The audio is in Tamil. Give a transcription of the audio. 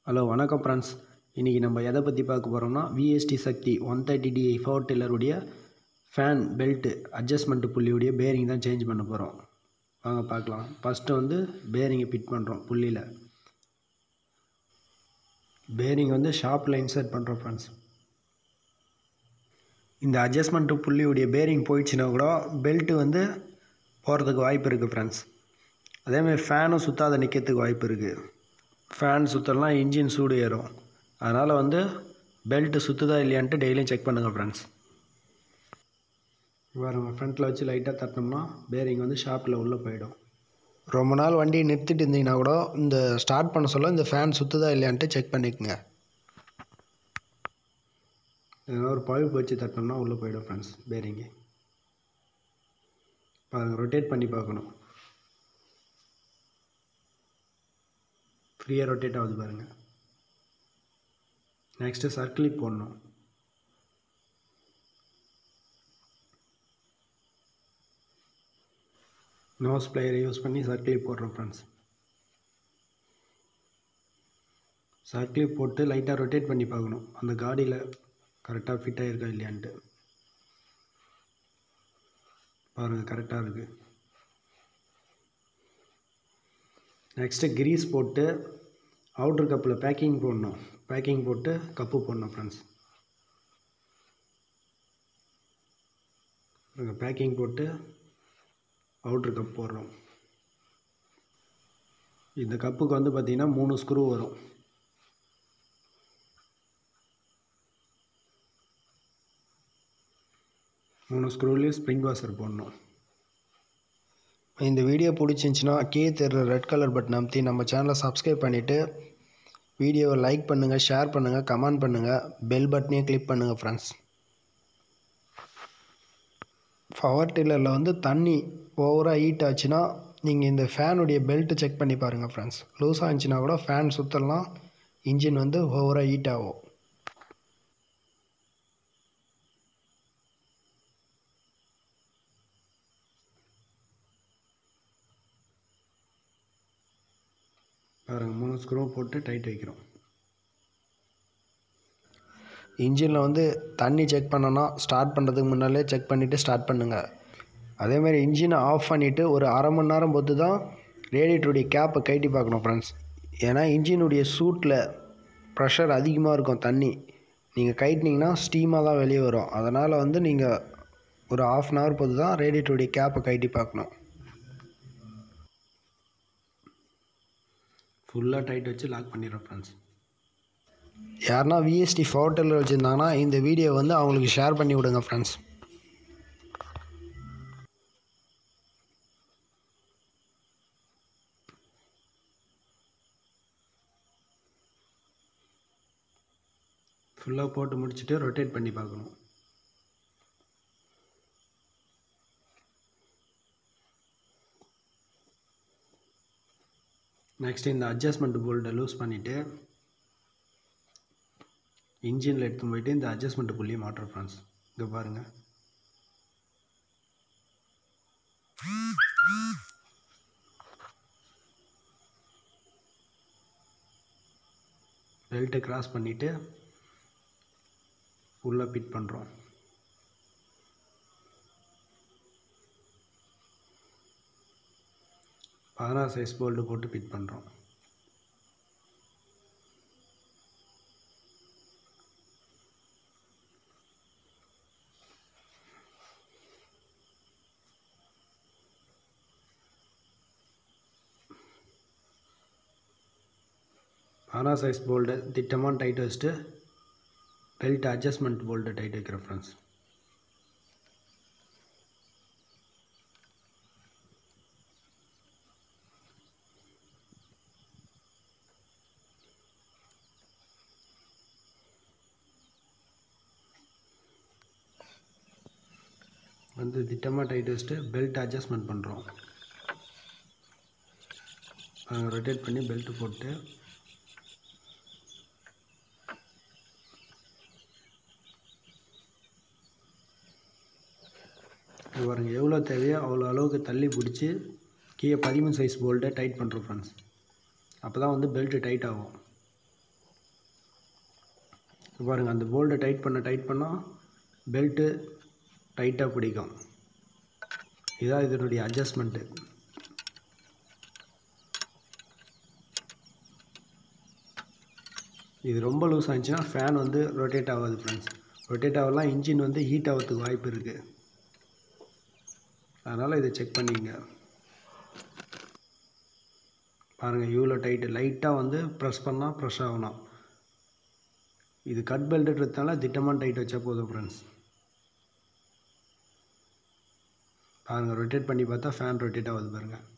ஹலோ வணக்கம் ஃப்ரெண்ட்ஸ் இன்றைக்கி நம்ம எதை பற்றி பார்க்க போகிறோம்னா VST Shakti one thirty DI four டில்லருடைய ஃபேன் பெல்ட்டு அட்ஜஸ்ட்மெண்ட் புள்ளியுடைய பேரிங் தான் சேஞ்ச் பண்ண போகிறோம் வாங்க பார்க்கலாம் ஃபஸ்ட்டு வந்து பேரிங்கை ஃபிட் பண்ணுறோம் புள்ளியில் பேரிங் வந்து ஷாப்பில் இன்சர்ட் பண்ணுறோம் ஃப்ரெண்ட்ஸ் இந்த அட்ஜஸ்ட்மெண்ட்டு புள்ளியுடைய பேரிங் போயிடுச்சுன்னா கூட பெல்ட்டு வந்து போகிறதுக்கு வாய்ப்பு இருக்குது ஃப்ரெண்ட்ஸ் அதேமாதிரி ஃபேனும் சுத்தாத நிற்கிறதுக்கு வாய்ப்பு இருக்குது ஃபேன் சுத்தலாம் இன்ஜின் சூடு ஏறும் அதனால் வந்து பெல்ட்டு சுற்றுதா இல்லையான்ட்டு டெய்லியும் செக் பண்ணுங்கள் ஃப்ரெண்ட்ஸ் பாருங்க ஃப்ரண்ட்டில் வச்சு லைட்டாக தட்டினோம்னா பேரிங் வந்து ஷாப்பில் உள்ளே போயிடும் ரொம்ப நாள் வண்டியை நிறுத்திட்டு இருந்தீங்கன்னா கூட இந்த ஸ்டார்ட் பண்ண சொல்ல இந்த ஃபேன் சுற்றுதா இல்லையான்ட்டு செக் பண்ணிக்கோங்க இதனால் ஒரு பழுப்பு வச்சு தட்டினோம்னா உள்ளே போயிடும் ஃப்ரெண்ட்ஸ் பேரிங்கு பாருங்கள் ரொட்டேட் பண்ணி பார்க்கணும் ஃப்ரீயாக ரொட்டேட் ஆகுது பாருங்கள் நெக்ஸ்ட்டு சர்க்கிளி போடணும் நோஸ் பிளேயரை யூஸ் பண்ணி சர்க்கிளி போடுறோம் ஃப்ரெண்ட்ஸ் சர்க்கிளி போட்டு லைட்டாக ரொட்டேட் பண்ணி பார்க்கணும் அந்த காடியில் கரெக்டாக ஃபிட் ஆகிருக்கா இல்லையான்ட்டு பாருங்கள் கரெக்டாக இருக்குது நெக்ஸ்ட்டு கிரீஸ் போட்டு அவுட்ரு கப்பில் பேக்கிங் போடணும் பேக்கிங் போட்டு கப்பு போடணும் ஃப்ரெண்ட்ஸ் பேக்கிங் போட்டு அவுட்ரு கப் போடுறோம் இந்த கப்புக்கு வந்து பார்த்திங்கன்னா மூணு ஸ்க்ரூ வரும் மூணு ஸ்க்ரூலேயும் ஸ்ப்ரிங் வாஷர் போடணும் இந்த வீடியோ பிடிச்சிருந்துச்சின்னா கீழே தெரிற ரெட் கலர் பட்டன் அமுத்தி நம்ம சேனலை சப்ஸ்கிரைப் பண்ணிவிட்டு வீடியோவை லைக் பண்ணுங்கள் ஷேர் பண்ணுங்கள் கமெண்ட் பண்ணுங்கள் பெல் பட்டனையும் கிளிக் பண்ணுங்கள் ஃப்ரெண்ட்ஸ் பவர் டில்லரில் வந்து தண்ணி ஓவராக ஹீட் ஆச்சுன்னா நீங்கள் இந்த ஃபேனுடைய பெல்ட்டு செக் பண்ணி பாருங்கள் ஃப்ரெண்ட்ஸ் லூஸ் ஆச்சுன்னா கூட ஃபேன் சுற்றலாம் இன்ஜின் வந்து ஓவராக ஹீட் ஆகும் பாருங்கள் மூணு ஸ்க்ரூ போட்டு டைட் வைக்கிறோம் இன்ஜினில் வந்து தண்ணி செக் பண்ணோன்னா ஸ்டார்ட் பண்ணுறதுக்கு முன்னாலே செக் பண்ணிவிட்டு ஸ்டார்ட் பண்ணுங்கள் அதேமாதிரி இன்ஜினை ஆஃப் பண்ணிவிட்டு ஒரு அரை மணி நேரம் பொறுத்து தான் ரேடியேட்டருடைய கேப்பை கட்டி பார்க்கணும் ஃப்ரெண்ட்ஸ் ஏன்னா இன்ஜினுடைய சூட்டில் ப்ரெஷர் அதிகமாக இருக்கும் தண்ணி நீங்கள் கைட்டினீங்கன்னா ஸ்டீமாக தான் வெளியே வரும் அதனால் வந்து நீங்கள் ஒரு ஆஃப் அன் ஹவர் பொறுத்து தான் ரேடியேட்டருடைய கேப்பை கட்டி பார்க்கணும் ஃபுல்லாக டைட் வச்சு லாக் பண்ணிடுறோம் ஃப்ரெண்ட்ஸ் யாருனா விஎஸ்டி ஃபோட்டோவில் வச்சுருந்தாங்கன்னா இந்த வீடியோ வந்து அவங்களுக்கு ஷேர் பண்ணி விடுங்க ஃப்ரெண்ட்ஸ் ஃபுல்லாக போட்டு முடிச்சுட்டு ரொட்டேட் பண்ணி பார்க்கணும் நெக்ஸ்ட் இந்த அட்ஜஸ்ட்மெண்ட் போல்ட்டை லூஸ் பண்ணிவிட்டு இன்ஜினில் எடுத்து போயிட்டு இந்த அட்ஜஸ்ட்மெண்ட் புள்ளியை மாட்டுறோம் ஃப்ரெண்ட்ஸ் இங்கே பாருங்கள் பெல்ட்டை கிராஸ் பண்ணிவிட்டு உள்ளே ஃபிட் பண்ணுறோம் பதினாறு சைஸ் போல்டு போட்டு ஃபிட் பண்ணுறோம் பதினாறு சைஸ் போல்டு திட்டமாக டைட் வச்சுட்டு பெல்ட் அட்ஜஸ்ட்மெண்ட் போல்ட்டு டைட் வைக்கிறேன் ஃப்ரெண்ட்ஸ் வந்து திட்டமாக டைட் வச்சுட்டு பெல்ட் அட்ஜஸ்ட்மெண்ட் பண்ணுறோம் ரொட்டேட் பண்ணி பெல்ட்டு போட்டு இது பாருங்க எவ்வளோ தேவையோ அவ்வளோ அளவுக்கு தள்ளி பிடிச்சி கீழே பதிமூணு சைஸ் போல்ட்டை டைட் பண்ணுறோம் ஃப்ரெண்ட்ஸ் அப்போ தான் வந்து பெல்ட்டு டைட் ஆகும் இப்போ பாருங்கள் அந்த போல்டை டைட் பண்ண டைட் பண்ணால் பெல்ட்டு டைட்டாக பிடிக்கும் இதுதான் இதனுடைய அட்ஜஸ்ட்மெண்ட்டு இது ரொம்ப லூஸ் ஆச்சுன்னா ஃபேன் வந்து ரொட்டேட் ஆகாது ஃப்ரெண்ட்ஸ் ரொட்டேட் ஆகலாம் இன்ஜின் வந்து ஹீட் ஆகிறதுக்கு வாய்ப்பு இருக்குது அதனால் இதை செக் பண்ணிக்கங்க பாருங்கள் இவ்வளோ டைட்டு லைட்டாக வந்து ப்ரெஸ் பண்ணால் ப்ரெஷ் ஆகணும் இது கட் பெல்ட்டுன்றதுனால திட்டமாக டைட் வச்சா போதும் ஃப்ரெண்ட்ஸ் பாருங்கள் ரொட்டேட் பண்ணி பார்த்தா ஃபேன் ரொட்டேட் ஆகுது பாருங்கள்